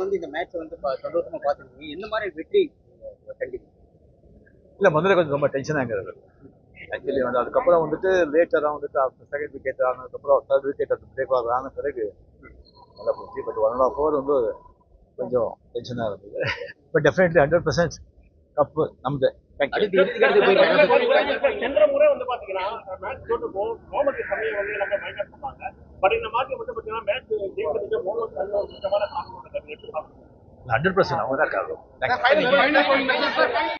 வந்து இந்த மேட்ச் வந்து பா- சந்தோஷமா பார்த்துருக்கீங்க எந்த மாதிரி வெற்றி கண்டிப்பா இல்லை முதல்ல கொஞ்சம் ரொம்ப டென்ஷனாக இருக்கிறது ஆக்சுவலி வந்து அதுக்கப்புறம் வந்துட்டு லேட்டராக வந்துட்டு செகண்ட் விக்கெட் ஆனதுக்கப்புறம் தேர்ட் விக்கெட் அது பிரேக் ஆக ஆன பிறகு நல்லா போச்சு but one and half over வந்து கொஞ்சம் டென்ஷனாக இருந்தது but definitely hundred percent cup நமது தேங்க்யூ அடுத்து எடுத்துக்கிட்டு போயிருக்காங்க சென்ற முறை வந்து பாத்தீங்கன்னா மேட்ச் தோட்டு போகும் முகமது சமயம் வந்து எல்லாமே மைனஸ் பண்ணாங்க பட் இந்த மாதிரி வந்து பாத்தீங்கன்னா மேட்ச் ஜெயிக்கிறதுக்கு முகமது சமயம் ஒரு முக்கியமான காரணம் ஹண்ட்ரட் பர்சன்ட் அவங்க தான் காரணம் தேங்க்யூ